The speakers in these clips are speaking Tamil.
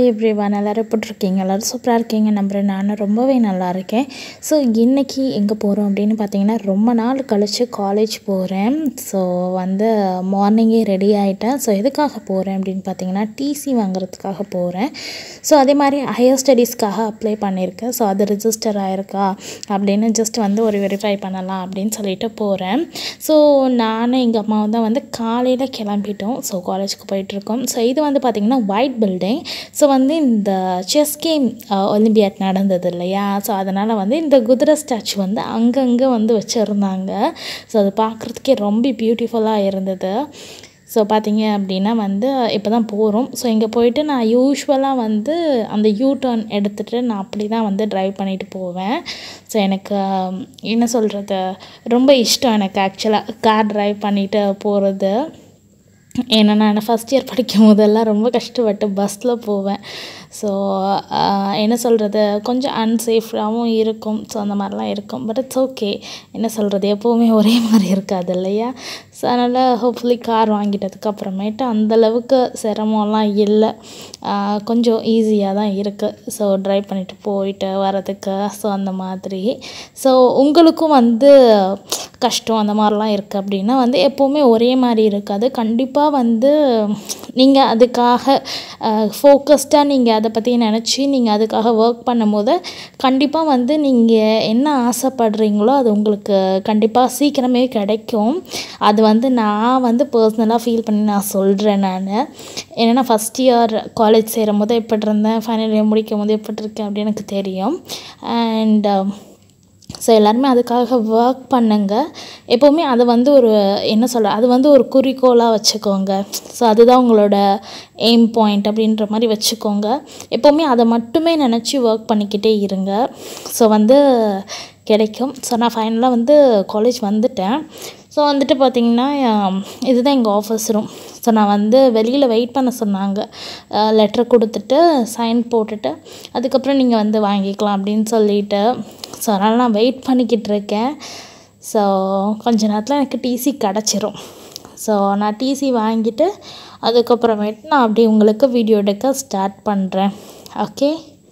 எவ்ரி ஒன் எல்லோரும் எப்படி இருக்கீங்க எல்லோரும் சூப்பராக இருக்கீங்க நம்புகிறேன் நானும் ரொம்பவே நல்லா இருக்கேன் ஸோ இன்றைக்கி எங்கே போகிறோம் அப்படின்னு பார்த்தீங்கன்னா ரொம்ப நாள் கழித்து காலேஜ் போகிறேன் ஸோ வந்து மார்னிங்கே ரெடி ஆகிட்டேன் ஸோ எதுக்காக போகிறேன் அப்படின்னு பார்த்தீங்கன்னா டிசி வாங்குறதுக்காக போகிறேன் ஸோ அதே மாதிரி ஹையர் ஸ்டடீஸ்க்காக அப்ளை பண்ணியிருக்கேன் ஸோ அது ரிஜிஸ்டர் ஆகிருக்கா அப்படின்னு ஜஸ்ட் வந்து ஒரு வெரிஃபை பண்ணலாம் அப்படின்னு சொல்லிட்டு போகிறேன் ஸோ நானும் எங்கள் அம்மாவும் தான் வந்து காலையில் கிளம்பிட்டோம் ஸோ காலேஜுக்கு போயிட்டுருக்கோம் ஸோ இது வந்து பார்த்திங்கன்னா ஒயிட் பில்டிங் ஸோ வந்து இந்த செஸ் கேம் ஒலிம்பியாட் நடந்தது இல்லையா ஸோ அதனால் வந்து இந்த குதிரை ஸ்டாச்சு வந்து அங்கங்கே வந்து வச்சுருந்தாங்க ஸோ அது பார்க்குறதுக்கே ரொம்ப பியூட்டிஃபுல்லாக இருந்தது ஸோ பார்த்தீங்க அப்படின்னா வந்து இப்போ தான் போகிறோம் ஸோ இங்கே போயிட்டு நான் யூஸ்வலாக வந்து அந்த யூ டர்ன் எடுத்துகிட்டு நான் அப்படி தான் வந்து ட்ரைவ் பண்ணிட்டு போவேன் ஸோ எனக்கு என்ன சொல்கிறது ரொம்ப இஷ்டம் எனக்கு ஆக்சுவலாக கார் ட்ரைவ் பண்ணிட்டு போகிறது ஏன்னா நான் ஃபஸ்ட் இயர் படிக்கும் போதெல்லாம் ரொம்ப கஷ்டப்பட்டு பஸ்ஸில் போவேன் ஸோ என்ன சொல்கிறது கொஞ்சம் அன்சேஃபாகவும் இருக்கும் ஸோ அந்த மாதிரிலாம் இருக்கும் பட் இட்ஸ் ஓகே என்ன சொல்கிறது எப்போவுமே ஒரே மாதிரி இருக்காது இல்லையா ஸோ அதனால் ஹோப்ஃபுல்லி கார் வாங்கிட்டதுக்கு அப்புறமேட்டு அந்தளவுக்கு சிரமம்லாம் இல்லை கொஞ்சம் ஈஸியாக தான் இருக்குது ஸோ ட்ரைவ் பண்ணிவிட்டு போயிட்டு வரதுக்கு ஸோ அந்த மாதிரி ஸோ உங்களுக்கும் வந்து கஷ்டம் அந்த மாதிரிலாம் இருக்குது அப்படின்னா வந்து எப்போவுமே ஒரே மாதிரி இருக்காது கண்டிப்பாக வந்து நீங்கள் அதுக்காக ஃபோக்கஸ்டாக நீங்கள் அதை பற்றி நினச்சி நீங்கள் அதுக்காக ஒர்க் பண்ணும்போது கண்டிப்பாக வந்து நீங்கள் என்ன ஆசைப்படுறீங்களோ அது உங்களுக்கு கண்டிப்பாக சீக்கிரமே கிடைக்கும் அது வந்து நான் வந்து பர்சனலாக ஃபீல் பண்ணி நான் சொல்கிறேன் நான் ஏன்னா ஃபஸ்ட் இயர் காலேஜ் சேரும் போது எப்படி இருந்தேன் ஃபைனல் இயர் முடிக்கும் போது எப்படி இருக்கேன் அப்படின்னு எனக்கு தெரியும் அண்ட் ஸோ எல்லாருமே அதுக்காக ஒர்க் பண்ணுங்க எப்போவுமே அது வந்து ஒரு என்ன சொல்ல அது வந்து ஒரு குறிக்கோளாக வச்சுக்கோங்க ஸோ அதுதான் உங்களோட எய்ம் பாயிண்ட் அப்படின்ற மாதிரி வச்சுக்கோங்க எப்போவுமே அதை மட்டுமே நினச்சி ஒர்க் பண்ணிக்கிட்டே இருங்க ஸோ வந்து கிடைக்கும் ஸோ நான் ஃபைனலாக வந்து காலேஜ் வந்துட்டேன் ஸோ வந்துட்டு பார்த்திங்கன்னா இதுதான் எங்கள் ஆஃபீஸ் ரூம் ஸோ நான் வந்து வெளியில் வெயிட் பண்ண சொன்னாங்க லெட்ரு கொடுத்துட்டு சைன் போட்டுட்டு அதுக்கப்புறம் நீங்கள் வந்து வாங்கிக்கலாம் அப்படின்னு சொல்லிட்டு ஸோ அதனால் நான் வெயிட் பண்ணிக்கிட்டு இருக்கேன் ஸோ கொஞ்ச நேரத்தில் எனக்கு டிசி கிடச்சிரும் ஸோ நான் டிசி வாங்கிட்டு அதுக்கப்புறமேட்டு நான் அப்படியே உங்களுக்கு வீடியோ எடுக்க ஸ்டார்ட் பண்ணுறேன் ஓகே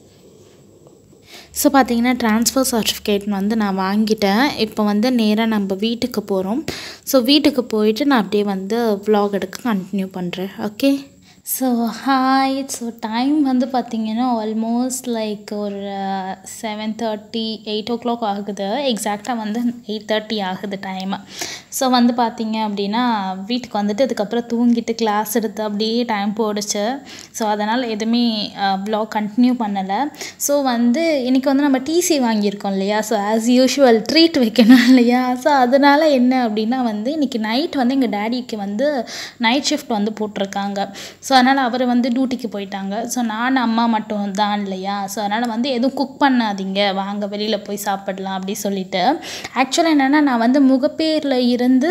ஸோ பார்த்தீங்கன்னா ட்ரான்ஸ்ஃபர் சர்டிஃபிகேட் வந்து நான் வாங்கிட்டேன் இப்போ வந்து நேராக நம்ம வீட்டுக்கு போகிறோம் ஸோ வீட்டுக்கு போயிட்டு நான் அப்படியே வந்து வ்ளாக் எடுக்க கண்டினியூ பண்ணுறேன் okay so hi so time வந்து பார்த்திங்கன்னா ஆல்மோஸ்ட் லைக் ஒரு seven thirty eight o'clock ஆகுது எக்ஸாக்டாக வந்து எயிட் தேர்ட்டி ஆகுது டைமு ஸோ வந்து பார்த்திங்க அப்படின்னா வீட்டுக்கு வந்துட்டு அதுக்கப்புறம் தூங்கிட்டு கிளாஸ் எடுத்து அப்படியே டைம் போடுச்சு ஸோ அதனால் எதுவுமே வ்ளாக் கண்டினியூ பண்ணலை ஸோ வந்து இன்றைக்கி வந்து நம்ம டிசி வாங்கியிருக்கோம் இல்லையா ஸோ ஆஸ் யூஷுவல் ட்ரீட் வைக்கணும் இல்லையா ஸோ அதனால் என்ன அப்படின்னா வந்து இன்றைக்கி நைட் வந்து எங்கள் டேடிக்கு வந்து நைட் ஷிஃப்ட் வந்து போட்டிருக்காங்க ஸோ அதனால் அவர் வந்து டியூட்டிக்கு போயிட்டாங்க ஸோ நான் அம்மா மட்டும் தான் இல்லையா ஸோ அதனால் வந்து எதுவும் குக் பண்ணாதீங்க வாங்க வெளியில் போய் சாப்பிடலாம் அப்படி சொல்லிட்டு ஆக்சுவலாக என்னென்னா நான் வந்து முகப்பேரில் இருந்து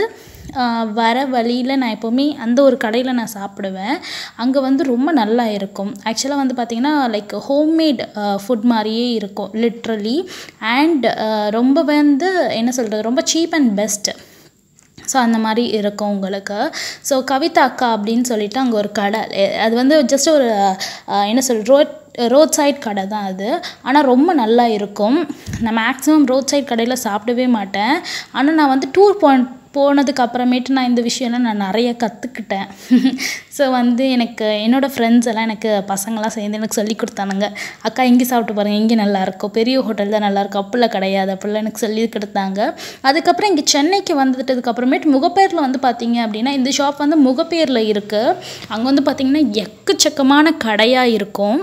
வர வழியில் நான் எப்போவுமே அந்த ஒரு கடையில் நான் சாப்பிடுவேன் அங்கே வந்து ரொம்ப நல்லா இருக்கும் ஆக்சுவலாக வந்து பார்த்திங்கன்னா லைக் ஹோம்மேட் ஃபுட் மாதிரியே இருக்கும் லிட்ரலி அண்ட் ரொம்ப வந்து என்ன சொல்கிறது ரொம்ப சீப் அண்ட் பெஸ்ட்டு ஸோ அந்த மாதிரி இருக்கும் உங்களுக்கு ஸோ கவிதா அக்கா அப்படின்னு சொல்லிட்டு அங்கே ஒரு கடை அது வந்து ஜஸ்ட் ஒரு என்ன சொல் ரோட் ரோட் சைட் கடை தான் அது ஆனால் ரொம்ப நல்லா இருக்கும் நான் மேக்ஸிமம் ரோட் சைட் கடையில் சாப்பிடவே மாட்டேன் ஆனால் நான் வந்து டூர் பாயிண்ட் போனதுக்கு அப்புறமேட்டு நான் இந்த விஷயம்லாம் நான் நிறைய கற்றுக்கிட்டேன் ஸோ வந்து எனக்கு என்னோடய ஃப்ரெண்ட்ஸ் எல்லாம் எனக்கு பசங்களாம் சேர்ந்து எனக்கு சொல்லி கொடுத்தானுங்க அக்கா இங்கே சாப்பிட்டு பாருங்கள் இங்கே நல்லாயிருக்கும் பெரிய ஹோட்டல் தான் நல்லாயிருக்கும் அப்படிலாம் கிடையாது அப்படிலாம் எனக்கு சொல்லி கொடுத்தாங்க அதுக்கப்புறம் இங்கே சென்னைக்கு வந்துட்டதுக்கு அப்புறமேட்டு முகப்பேரில் வந்து பார்த்திங்க அப்படின்னா இந்த ஷாப் வந்து முகப்பேரில் இருக்குது அங்கே வந்து பார்த்திங்கன்னா எக்கச்சக்கமான கடையாக இருக்கும்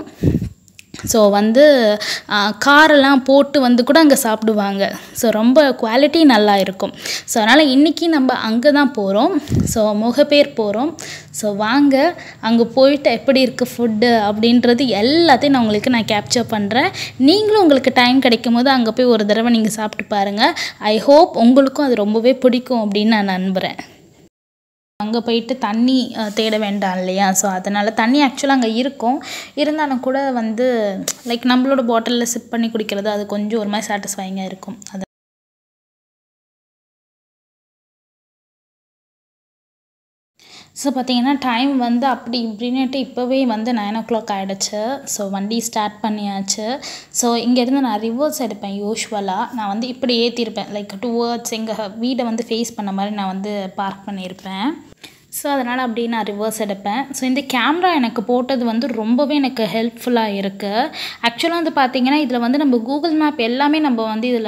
ஸோ வந்து காரெல்லாம் போட்டு வந்து கூட அங்கே சாப்பிடுவாங்க ஸோ ரொம்ப குவாலிட்டி நல்லா இருக்கும் ஸோ அதனால் இன்றைக்கி நம்ம அங்கே தான் போகிறோம் ஸோ முகப்பேர் போகிறோம் ஸோ வாங்க அங்கே போயிட்டு எப்படி இருக்குது ஃபுட்டு அப்படின்றது எல்லாத்தையும் நான் உங்களுக்கு நான் கேப்சர் பண்ணுறேன் நீங்களும் உங்களுக்கு டைம் கிடைக்கும் போது அங்கே போய் ஒரு தடவை நீங்கள் சாப்பிட்டு பாருங்கள் ஐ ஹோப் உங்களுக்கும் அது ரொம்பவே பிடிக்கும் அப்படின்னு நான் நம்புகிறேன் அங்கே போயிட்டு தண்ணி தேட வேண்டாம் இல்லையா ஸோ அதனால் தண்ணி ஆக்சுவலாக அங்கே இருக்கும் இருந்தாலும் கூட வந்து லைக் நம்மளோட பாட்டிலில் சிப் பண்ணி குடிக்கிறது அது கொஞ்சம் ஒரு மாதிரி சாட்டிஸ்ஃபைங்காக இருக்கும் அது ஸோ பார்த்தீங்கன்னா டைம் வந்து அப்படி இப்படின்னுட்டு இப்போவே வந்து நைன் ஓ கிளாக் ஆகிடுச்சு ஸோ வண்டி ஸ்டார்ட் பண்ணியாச்சு ஸோ இங்கேருந்து நான் ரிவர்ஸ் எடுப்பேன் யூஸ்வலாக நான் வந்து இப்படி ஏற்றிருப்பேன் லைக் டுவர்ட்ஸ் எங்கள் வீடை வந்து ஃபேஸ் பண்ண மாதிரி நான் வந்து பார்க் பண்ணியிருப்பேன் ஸோ அதனால் அப்படி நான் ரிவர்ஸ் எடுப்பேன் ஸோ இந்த கேமரா எனக்கு போட்டது வந்து ரொம்பவே எனக்கு ஹெல்ப்ஃபுல்லாக இருக்குது ஆக்சுவலாக வந்து பார்த்திங்கன்னா இதில் வந்து நம்ம கூகுள் மேப் எல்லாமே நம்ம வந்து இதில்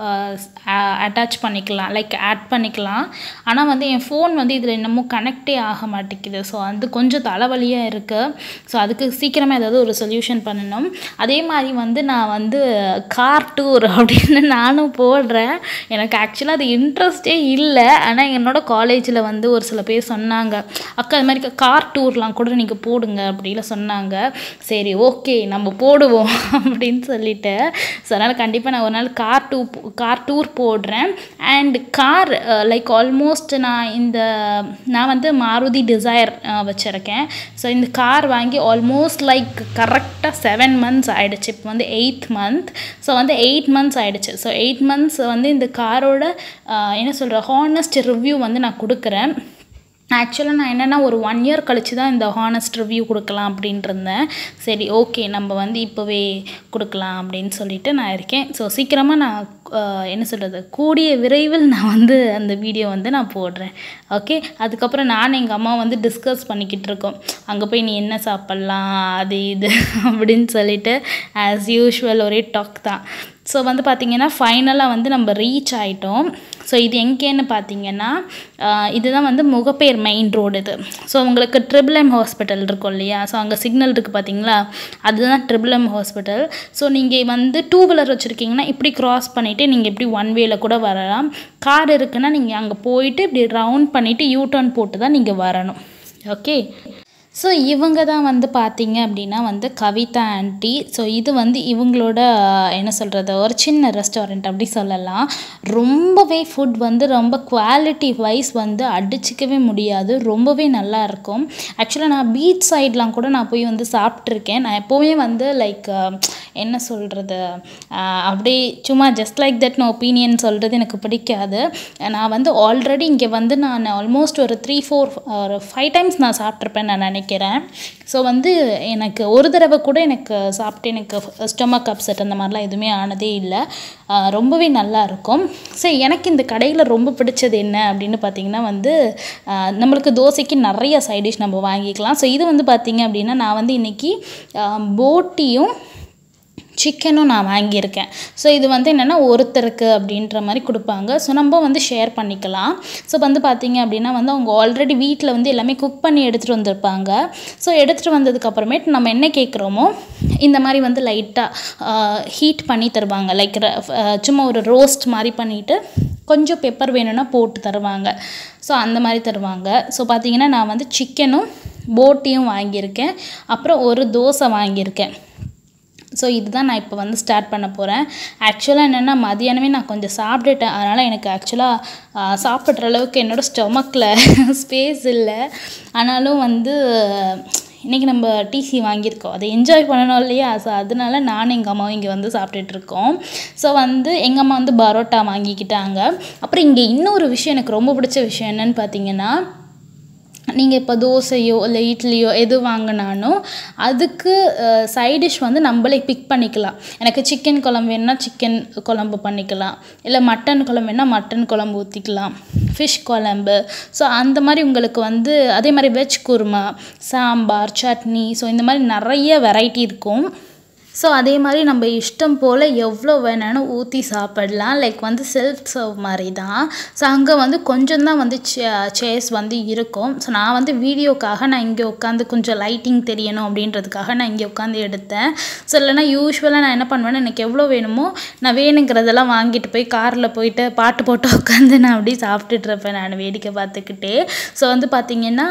அட்டாச் பண்ணிக்கலாம் லைக் ஆட் பண்ணிக்கலாம் ஆனால் வந்து என் ஃபோன் வந்து இதில் இன்னமும் கனெக்டே ஆக மாட்டேங்குது ஸோ வந்து கொஞ்சம் தலைவலியாக இருக்குது ஸோ அதுக்கு சீக்கிரமாக ஏதாவது ஒரு சொல்யூஷன் பண்ணணும் அதே மாதிரி வந்து நான் வந்து கார் டூர் அப்படின்னு நானும் போடுறேன் எனக்கு ஆக்சுவலாக அது இன்ட்ரெஸ்டே இல்லை ஆனால் என்னோட காலேஜில் வந்து ஒரு சில பேர் சொன்னாங்க அக்கா இது மாதிரி கார் டூர்லாம் கூட நீங்கள் போடுங்க அப்படின்னு சொன்னாங்க சரி ஓகே நம்ம போடுவோம் அப்படின்னு சொல்லிட்டு ஸோ அதனால் கண்டிப்பாக நான் ஒரு நாள் கார் டூ கார் டூர் போடுறேன் அண்ட் கார் லைக் ஆல்மோஸ்ட் நான் இந்த நான் வந்து மாருதி டிசைர் வச்சுருக்கேன் ஸோ இந்த கார் வாங்கி ஆல்மோஸ்ட் லைக் கரெக்டாக செவன் மந்த்ஸ் ஆகிடுச்சு இப்போ வந்து எயித் மந்த் ஸோ வந்து எயிட் மந்த்ஸ் ஆகிடுச்சு ஸோ எயிட் மந்த்ஸ் வந்து இந்த காரோட என்ன சொல்கிற ஹானஸ்ட் ரிவ்யூ வந்து நான் கொடுக்குறேன் ஆக்சுவலாக நான் என்னென்னா ஒரு ஒன் இயர் கழிச்சு தான் இந்த ஹானஸ்ட் ரிவ்யூ கொடுக்கலாம் அப்படின்ட்டு இருந்தேன் சரி ஓகே நம்ம வந்து இப்போவே கொடுக்கலாம் அப்படின்னு சொல்லிட்டு நான் இருக்கேன் ஸோ சீக்கிரமாக நான் என்ன சொல்கிறது கூடிய விரைவில் நான் வந்து அந்த வீடியோ வந்து நான் போடுறேன் ஓகே அதுக்கப்புறம் நான் எங்கள் அம்மா வந்து டிஸ்கஸ் பண்ணிக்கிட்டு இருக்கோம் அங்கே போய் நீ என்ன சாப்பிட்லாம் அது இது அப்படின்னு சொல்லிட்டு ஆஸ் யூஷுவல் ஒரே டாக் தான் ஸோ வந்து பார்த்திங்கன்னா ஃபைனலாக வந்து நம்ம ரீச் ஆகிட்டோம் ஸோ இது எங்கேன்னு பார்த்தீங்கன்னா இதுதான் வந்து முகப்பேர் மெயின் ரோடு இது ஸோ உங்களுக்கு ட்ரிபிள் எம் ஹாஸ்பிட்டல் இருக்கும் இல்லையா ஸோ அங்கே சிக்னல் இருக்குது பார்த்தீங்களா அதுதான் ட்ரிபிள் எம் ஹாஸ்பிட்டல் ஸோ நீங்கள் வந்து டூ வீலர் வச்சுருக்கீங்கன்னா இப்படி க்ராஸ் பண்ணிவிட்டு நீங்கள் இப்படி ஒன் வேல கூட வரலாம் கார் இருக்குன்னா நீங்கள் அங்கே போயிட்டு இப்படி ரவுண்ட் பண்ணிவிட்டு யூ டர்ன் போட்டு தான் நீங்கள் வரணும் ஓகே ஸோ இவங்க தான் வந்து பார்த்தீங்க அப்படின்னா வந்து கவிதா ஆண்டி ஸோ இது வந்து இவங்களோட என்ன சொல்கிறது ஒரு சின்ன ரெஸ்டாரண்ட் அப்படி சொல்லலாம் ரொம்பவே ஃபுட் வந்து ரொம்ப குவாலிட்டி வைஸ் வந்து அடிச்சிக்கவே முடியாது ரொம்பவே நல்லா இருக்கும் ஆக்சுவலாக நான் பீச் சைட்லாம் கூட நான் போய் வந்து சாப்பிட்ருக்கேன் நான் எப்போவுமே வந்து லைக் என்ன சொல்கிறது அப்படியே சும்மா ஜஸ்ட் லைக் தட் நான் ஒப்பீனியன் சொல்கிறது எனக்கு பிடிக்காது நான் வந்து ஆல்ரெடி இங்கே வந்து நான் ஆல்மோஸ்ட் ஒரு த்ரீ ஃபோர் ஒரு ஃபைவ் டைம்ஸ் நான் சாப்பிட்ருப்பேன் நான் நினைக்கிறேன் நினைக்கிறேன் ஸோ வந்து எனக்கு ஒரு தடவை கூட எனக்கு சாப்பிட்டு எனக்கு ஸ்டொமக் அப்செட் அந்த மாதிரிலாம் எதுவுமே ஆனதே இல்லை ரொம்பவே நல்லா இருக்கும் ஸோ எனக்கு இந்த கடையில் ரொம்ப பிடிச்சது என்ன அப்படின்னு பார்த்தீங்கன்னா வந்து நம்மளுக்கு தோசைக்கு நிறைய சைடிஷ் நம்ம வாங்கிக்கலாம் ஸோ இது வந்து பார்த்திங்க அப்படின்னா நான் வந்து இன்றைக்கி போட்டியும் சிக்கனும் நான் வாங்கியிருக்கேன் ஸோ இது வந்து என்னென்னா ஒருத்தருக்கு அப்படின்ற மாதிரி கொடுப்பாங்க ஸோ நம்ம வந்து ஷேர் பண்ணிக்கலாம் ஸோ வந்து பார்த்திங்க அப்படின்னா வந்து அவங்க ஆல்ரெடி வீட்டில் வந்து எல்லாமே குக் பண்ணி எடுத்துகிட்டு வந்திருப்பாங்க ஸோ எடுத்துகிட்டு வந்ததுக்கப்புறமேட்டு நம்ம என்ன கேட்குறோமோ இந்த மாதிரி வந்து லைட்டாக ஹீட் பண்ணி தருவாங்க லைக் சும்மா ஒரு ரோஸ்ட் மாதிரி பண்ணிவிட்டு கொஞ்சம் பெப்பர் வேணும்னா போட்டு தருவாங்க ஸோ அந்த மாதிரி தருவாங்க ஸோ பார்த்திங்கன்னா நான் வந்து சிக்கனும் போட்டியும் வாங்கியிருக்கேன் அப்புறம் ஒரு தோசை வாங்கியிருக்கேன் ஸோ இதுதான் நான் இப்போ வந்து ஸ்டார்ட் பண்ண போகிறேன் ஆக்சுவலாக என்னென்னா மதியானமே நான் கொஞ்சம் சாப்பிட்டுட்டேன் அதனால் எனக்கு ஆக்சுவலாக சாப்பிட்ற அளவுக்கு என்னோடய ஸ்டொமக்கில் ஸ்பேஸ் இல்லை ஆனாலும் வந்து இன்றைக்கி நம்ம டிசி வாங்கியிருக்கோம் அதை என்ஜாய் பண்ணணும் இல்லையா ஸோ அதனால நானும் எங்கள் அம்மாவும் இங்கே வந்து சாப்பிட்டுட்ருக்கோம் ஸோ வந்து எங்கள் அம்மா வந்து பரோட்டா வாங்கிக்கிட்டாங்க அப்புறம் இங்கே இன்னொரு விஷயம் எனக்கு ரொம்ப பிடிச்ச விஷயம் என்னென்னு பார்த்தீங்கன்னா நீங்கள் இப்போ தோசையோ இல்லை இட்லியோ எது வாங்கினாலும் அதுக்கு சைடிஷ் வந்து நம்மளே பிக் பண்ணிக்கலாம் எனக்கு சிக்கன் குழம்பு வேணுன்னா சிக்கன் குழம்பு பண்ணிக்கலாம் இல்லை மட்டன் குழம்பு வேணால் மட்டன் குழம்பு ஊற்றிக்கலாம் ஃபிஷ் குழம்பு ஸோ அந்த மாதிரி உங்களுக்கு வந்து அதே மாதிரி veg kurma sambar chutney so இந்த மாதிரி நிறைய வெரைட்டி இருக்கும் ஸோ அதே மாதிரி நம்ம இஷ்டம் போல் எவ்வளோ வேணாலும் ஊற்றி சாப்பிடலாம் லைக் வந்து செல்ஃப் சர்வ் மாதிரி தான் ஸோ அங்கே வந்து கொஞ்சம் தான் வந்து சேர்ஸ் வந்து இருக்கும் ஸோ நான் வந்து வீடியோக்காக நான் இங்கே உட்காந்து கொஞ்சம் லைட்டிங் தெரியணும் அப்படின்றதுக்காக நான் இங்கே உட்காந்து எடுத்தேன் ஸோ இல்லைனா யூஸ்வலாக நான் என்ன பண்ணுவேன்னா எனக்கு எவ்வளோ வேணுமோ நான் வேணுங்கிறதெல்லாம் வாங்கிட்டு போய் காரில் போயிட்டு பாட்டு போட்டு உட்காந்து நான் அப்படியே சாப்பிட்டுட்டு இருப்பேன் நான் வேடிக்கை பார்த்துக்கிட்டே ஸோ வந்து பார்த்திங்கன்னா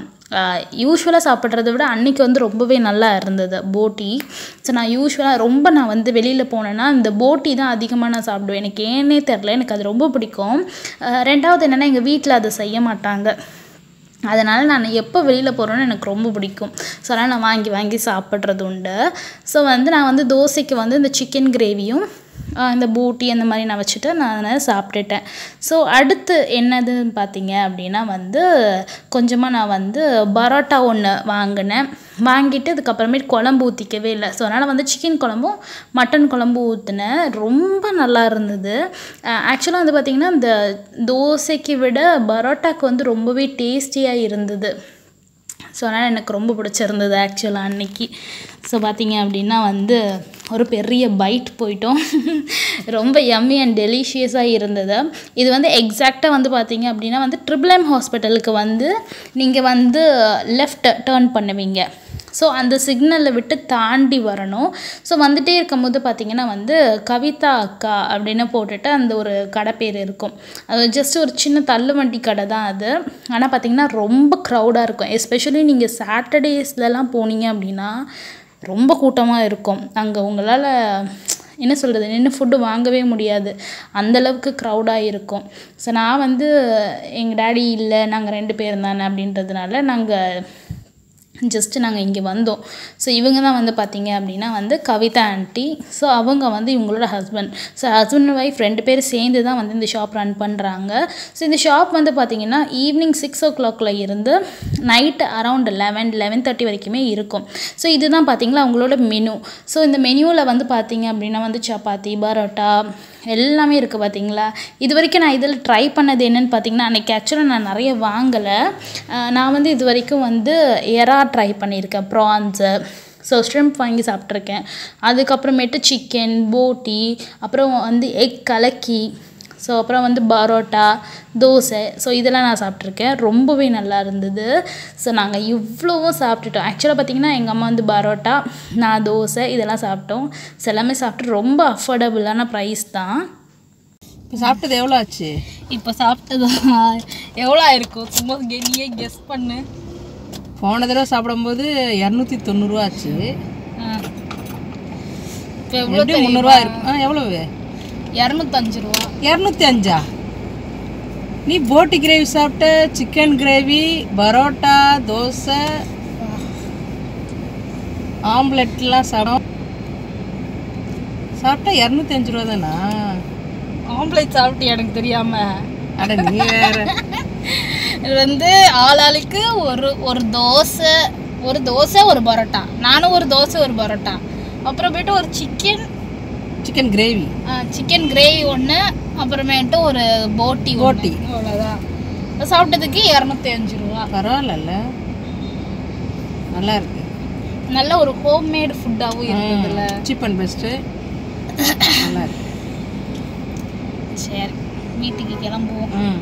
யூஸ்வலாக சாப்பிட்றத விட அன்றைக்கி வந்து ரொம்பவே நல்லா இருந்தது போட்டி ஸோ நான் யூஸ்வலாக ரொம்ப நான் வந்து வெளியில் போனேன்னா இந்த போட்டி தான் அதிகமாக நான் சாப்பிடுவேன் எனக்கு ஏன்னே தெரில எனக்கு அது ரொம்ப பிடிக்கும் ரெண்டாவது என்னென்னா எங்கள் வீட்டில் அதை செய்ய மாட்டாங்க அதனால் நான் எப்போ வெளியில் போகிறேன்னு எனக்கு ரொம்ப பிடிக்கும் ஸோ அதனால் நான் வாங்கி வாங்கி சாப்பிட்றது உண்டு ஸோ வந்து நான் வந்து தோசைக்கு வந்து இந்த சிக்கன் கிரேவியும் ஆஹ் இந்த பூட்டி அந்த மாதிரி நான் வச்சுட்டு நான் அதை சாப்பிட்டுட்டேன் ஸோ அடுத்து என்னதுன்னு பார்த்தீங்க அப்படின்னா வந்து கொஞ்சமாக நான் வந்து பரோட்டா ஒன்று வாங்கினேன் வாங்கிட்டு அதுக்கப்புறமேட்டு குழம்பு ஊற்றிக்கவே இல்லை ஸோ அதனால் வந்து சிக்கன் குழம்பும் மட்டன் குழம்பு ஊற்றினேன் ரொம்ப நல்லா இருந்தது ஆக்சுவலாக வந்து பார்த்திங்கன்னா இந்த தோசைக்கு விட பரோட்டாக்கு வந்து ரொம்பவே டேஸ்டியாக இருந்தது ஸோ அதனால் எனக்கு ரொம்ப பிடிச்சிருந்தது ஆக்சுவலாக அன்னைக்கு ஸோ பார்த்தீங்க அப்படின்னா வந்து ஒரு பெரிய பைட் போயிட்டோம் ரொம்ப யம்மி அண்ட் டெலிஷியஸாக இருந்தது இது வந்து எக்ஸாக்டாக வந்து பார்த்தீங்க அப்படின்னா வந்து ட்ரிபிள் எம் ஹாஸ்பிட்டலுக்கு வந்து நீங்கள் வந்து லெஃப்ட் டேர்ன் பண்ணுவீங்க ஸோ அந்த சிக்னலை விட்டு தாண்டி வரணும் ஸோ வந்துட்டே இருக்கும்போது பார்த்தீங்கன்னா வந்து கவிதா அக்கா அப்படின்னு போட்டுட்டு அந்த ஒரு கடை பேர் இருக்கும் அது ஜஸ்ட் ஒரு சின்ன தள்ளுவண்டி கடை தான் அது ஆனால் பார்த்தீங்கன்னா ரொம்ப க்ரௌடாக இருக்கும் எஸ்பெஷலி நீங்கள் சாட்டர்டேஸ்லலாம் போனீங்க அப்படின்னா ரொம்ப கூட்டமாக இருக்கும் அங்கே உங்களால் என்ன சொல்கிறது நின்று ஃபுட்டு வாங்கவே முடியாது அந்தளவுக்கு க்ரௌடாக இருக்கும் ஸோ நான் வந்து எங்கள் டேடி இல்லை நாங்கள் ரெண்டு பேர் தானே அப்படின்றதுனால நாங்கள் ஜஸ்ட்டு நாங்கள் இங்கே வந்தோம் ஸோ இவங்க தான் வந்து பார்த்தீங்க அப்படின்னா வந்து கவிதா ஆண்டி ஸோ அவங்க வந்து இவங்களோட husband so husband and wife ரெண்டு பேரும் சேர்ந்து தான் வந்து இந்த ஷாப் ரன் பண்ணுறாங்க ஸோ இந்த ஷாப் வந்து பார்த்தீங்கன்னா ஈவினிங் சிக்ஸ் ஓ கிளாக்ல இருந்து night around eleven eleven thirty வரைக்குமே இருக்கும் ஸோ இதுதான் பார்த்தீங்களா அவங்களோட மெனு ஸோ இந்த மெனுவில் வந்து பார்த்தீங்க அப்படின்னா வந்து சப்பாத்தி பரோட்டா எல்லாமே இருக்குது பார்த்தீங்களா இது வரைக்கும் நான் இதில் ட்ரை பண்ணது என்னன்னு பார்த்தீங்கன்னா அன்றைக்கி ஆக்சுவலாக நான் நிறைய வாங்கலை அஹ் நான் வந்து இது வரைக்கும் வந்து எறா ட்ரை பண்ணியிருக்கேன் ப்ரான்ஸு ஸோ ஷ்ரிம்ப் வாங்கி சாப்பிட்ருக்கேன் அதுக்கப்புறமேட்டு சிக்கன் போட்டி அப்புறம் வந்து எக் கலக்கி ஸோ அப்புறம் வந்து பரோட்டா தோசை ஸோ இதெல்லாம் நான் சாப்பிட்ருக்கேன் ரொம்பவே நல்லா இருந்தது ஸோ நாங்கள் இவ்வளோவும் சாப்பிட்டுட்டோம் ஆக்சுவலாக பார்த்தீங்கன்னா எங்கள் அம்மா வந்து பரோட்டா நான் தோசை இதெல்லாம் சாப்பிட்டோம் ஸோ எல்லாமே சாப்பிட்டு ரொம்ப அஃபோர்டபுளான ப்ரைஸ் தான் இப்போ சாப்பிட்டது எவ்வளோ ஆச்சு இப்போ சாப்பிட்டது எவ்வளோ ஆயிருக்கும் சும்மா கெ- நீயே கெஸ் பண்ணு போன தடவை சாப்பிடும்போது இரநூத்தி தொண்ணூறுரூவா ஆச்சு இப்போ எவ்வளோ எப்படி முந்நூறுரூவா இருக்கும் ஆ எவ்வளவு இரநூத்தஞ்சு ரூபா இரநூத்தி அஞ்சா நீ போட்டி கிரேவி சாப்பிட்ட சிக்கன் கிரேவி பரோட்டா தோசை ஆம்லெட்லாம் சாப்பிட்டோம் சாப்பிட்டா இரநூத்தி அஞ்சு ரூபா தானா ஆம்லேட் சாப்பிட்டு எனக்கு தெரியாமல் அட நீ வேற இது வந்து ஆளாளுக்கு ஒரு ஒரு தோசை ஒரு தோசை ஒரு பரோட்டா நானும் ஒரு தோசை ஒரு பரோட்டா அப்புறமேட்டு ஒரு chicken chicken gravy chicken gravy ஒன்று அப்புறமேட்டு ஒரு போட்டி போட்டி. அவ்வளோதான் சாப்பிட்டதுக்கு இரநூத்தி அஞ்சு ரூபா பரவாயில்லல்ல நல்லா இருக்கு நல்ல ஒரு ஹோம்மேட் ஃபுட்டாகவும் இருந்ததுல சீப் அண்ட் பெஸ்ட்டு நல்லா இருக்கு சரி வீட்டுக்கு கிளம்புவோம் ம்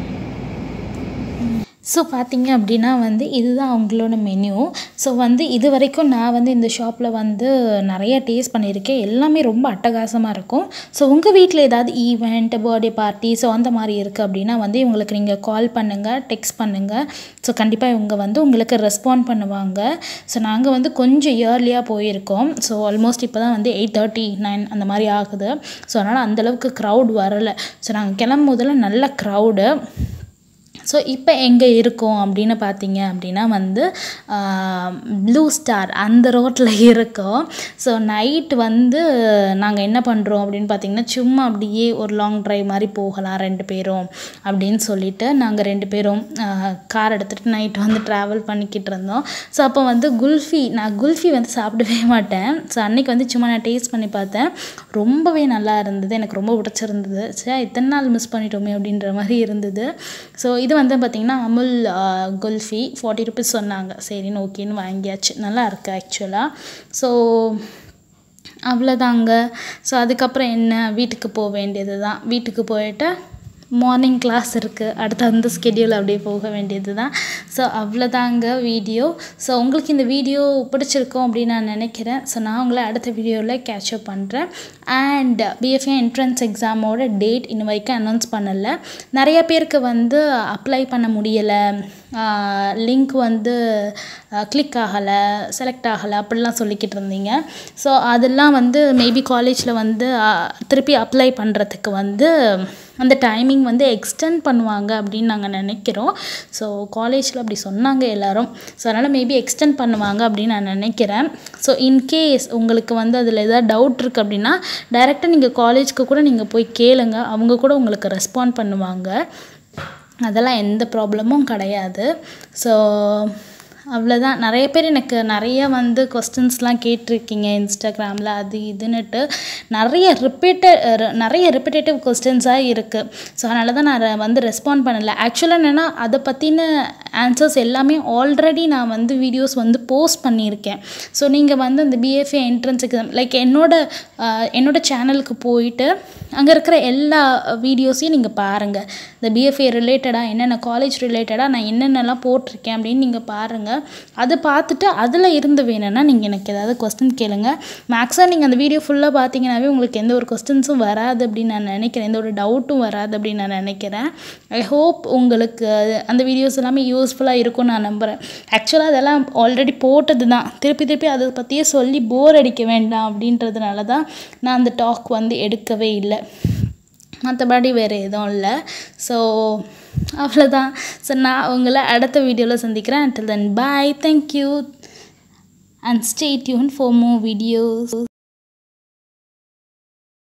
ஸோ பார்த்தீங்க அப்படின்னா வந்து இதுதான் அவங்களோட மெனு ஸோ வந்து இது வரைக்கும் நான் வந்து இந்த ஷாப்பில் வந்து நிறைய டேஸ்ட் பண்ணியிருக்கேன் எல்லாமே ரொம்ப அட்டகாசமாக இருக்கும் ஸோ உங்கள் வீட்டில் ஏதாவது ஈவெண்ட் பர்த்டே பார்ட்டி ஸோ அந்த மாதிரி இருக்குது அப்படின்னா வந்து இவங்களுக்கு நீங்கள் கால் பண்ணுங்கள் டெக்ஸ்ட் பண்ணுங்கள் ஸோ கண்டிப்பாக இவங்க வந்து உங்களுக்கு ரெஸ்பாண்ட் பண்ணுவாங்க ஸோ நாங்கள் வந்து கொஞ்சம் இயர்லியாக போயிருக்கோம் ஸோ ஆல்மோஸ்ட் இப்போ தான் வந்து எயிட் தேர்ட்டி நைன் அந்த மாதிரி ஆகுது ஸோ அதனால் அந்தளவுக்கு க்ரௌட் வரலை ஸோ நாங்கள் கிளம்பும் போதெல்லாம் நல்ல க்ரௌடு ஸோ இப்போ எங்கே இருக்கோம் அப்படின்னு பார்த்தீங்க அப்படின்னா வந்து ப்ளூ ஸ்டார் அந்த ரோட்டில் இருக்கோம் ஸோ நைட் வந்து நாங்கள் என்ன பண்ணுறோம் அப்படின்னு பார்த்தீங்கன்னா சும்மா அப்படியே ஒரு லாங் டிரைவ் மாதிரி போகலாம் ரெண்டு பேரும் அப்படின்னு சொல்லிட்டு நாங்கள் ரெண்டு பேரும் கார் எடுத்துகிட்டு நைட் வந்து ட்ராவல் பண்ணிக்கிட்டு இருந்தோம் ஸோ அப்போ வந்து குல்ஃபி நான் குல்ஃபி வந்து சாப்பிடவே மாட்டேன் ஸோ அன்னைக்கு வந்து சும்மா நான் டேஸ்ட் பண்ணி பார்த்தேன் ரொம்பவே நல்லா இருந்தது எனக்கு ரொம்ப பிடிச்சிருந்தது சரி இத்தனை நாள் மிஸ் பண்ணிட்டோமே அப்படின்ற மாதிரி இருந்தது ஸோ இது வந்து பார்த்திங்கன்னா Amul ah, kulfi forty rupees சொன்னாங்க சரின்னு ஓகேன்னு வாங்கியாச்சு நல்லா இருக்கு ஆக்சுவலாக ஸோ அவ்வளோதாங்க ஸோ அதுக்கப்புறம் என்ன வீட்டுக்கு போக வேண்டியது தான் வீட்டுக்கு போயிட்டு மார்னிங் கிளாஸ் இருக்குது அடுத்து அந்த ஸ்கெடியூல் அப்படியே போக வேண்டியது தான் ஸோ அவ்வளோதாங்க வீடியோ ஸோ உங்களுக்கு இந்த வீடியோ பிடிச்சிருக்கும் அப்படின்னு நான் நினைக்கிறேன் ஸோ நான் உங்களை அடுத்த வீடியோவில் கேட்சப் பண்ணுறேன் அண்ட் பிஎஃப்ஏ என்ட்ரன்ஸ் எக்ஸாமோட டேட் இன்ன வரைக்கும் அனௌன்ஸ் பண்ணலை நிறைய பேருக்கு வந்து அப்ளை பண்ண முடியலை லிங்க் வந்து கிளிக் ஆகலை செலக்ட் ஆகலை அப்படிலாம் சொல்லிக்கிட்டு இருந்தீங்க ஸோ அதெல்லாம் வந்து மேபி காலேஜில் வந்து அஹ், திருப்பி அப்ளை பண்ணுறதுக்கு வந்து அந்த டைமிங் வந்து எக்ஸ்டெண்ட் பண்ணுவாங்க அப்படின்னு நாங்கள் நினைக்கிறோம் ஸோ காலேஜில் அப்படி சொன்னாங்க எல்லாரும் ஸோ அதனால் மேபி எக்ஸ்டெண்ட் பண்ணுவாங்க அப்படின்னு நான் நினைக்கிறேன் ஸோ இன்கேஸ் உங்களுக்கு வந்து அதில் எதாவது டவுட் இருக்குது அப்படின்னா டைரெக்டாக நீங்கள் காலேஜ்க்கு கூட நீங்கள் போய் கேளுங்க அவங்க கூட உங்களுக்கு ரெஸ்பாண்ட் பண்ணுவாங்க அதெல்லாம் எந்த ப்ராப்ளமும் கிடையாது ஸோ அவ்வளோதான் நிறைய பேர் எனக்கு நிறைய வந்து கொஸ்டின்ஸ்லாம் கேட்டிருக்கீங்க இன்ஸ்டாகிராமில் அது இதுன்னுட்டு நிறைய ரிப்பீட்டட் நிறைய ரிப்பீட்டேட்டிவ் கொஸ்டின்ஸாக இருக்குது ஸோ அதனால தான் நான் அதை வந்து ரெஸ்பாண்ட் பண்ணலை ஆக்சுவலாக என்னென்னா அதை பற்றின ஆன்சர்ஸ் எல்லாமே ஆல்ரெடி நான் வந்து வீடியோஸ் வந்து போஸ்ட் பண்ணியிருக்கேன் ஸோ நீங்கள் வந்து அந்த பிஎஃப்ஏ என்ட்ரன்ஸ் எக்ஸாம் லைக் என்னோட ஆஹ், என்னோட சேனலுக்கு போயிட்டு அங்கே இருக்கிற எல்லா வீடியோஸையும் நீங்கள் பாருங்கள் இந்த பிஎஃப்ஏ ரிலேட்டடாக என்னென்ன காலேஜ் ரிலேட்டடாக நான் என்னென்னலாம் போட்டிருக்கேன் அப்படின்னு நீங்கள் பாருங்கள் அதை பார்த்துட்டு அதில் இருந்து வேணும்னா நீங்கள் எனக்கு ஏதாவது கொஸ்டின் கேளுங்க மேக்ஸாக நீங்கள் அந்த வீடியோ ஃபுல்லாக பார்த்தீங்கன்னாவே உங்களுக்கு எந்த ஒரு கொஸ்டின்ஸும் வராது அப்படின்னு நான் நினைக்கிறேன் எந்த ஒரு டவுட்டும் வராது அப்படின்னு நான் நினைக்கிறேன் ஐ ஹோப் உங்களுக்கு அந்த வீடியோஸ் எல்லாமே யூஸ்ஃபுல்லாக இருக்கும்னு நான் நம்புகிறேன் ஆக்சுவலாக அதெல்லாம் ஆல்ரெடி போட்டது தான் திருப்பி திருப்பி அதை பற்றியே சொல்லி போர் அடிக்க வேண்டாம் அப்படின்றதுனால தான் நான் அந்த டாக் வந்து எடுக்கவே இல்லை மற்றபடி வேறு எதுவும் இல்லை ஸோ அவ்வளோதான் ஸோ நான் உங்களை அடுத்த வீடியோவில் சந்திக்கிறேன் until then bye thank you and stay tuned for more videos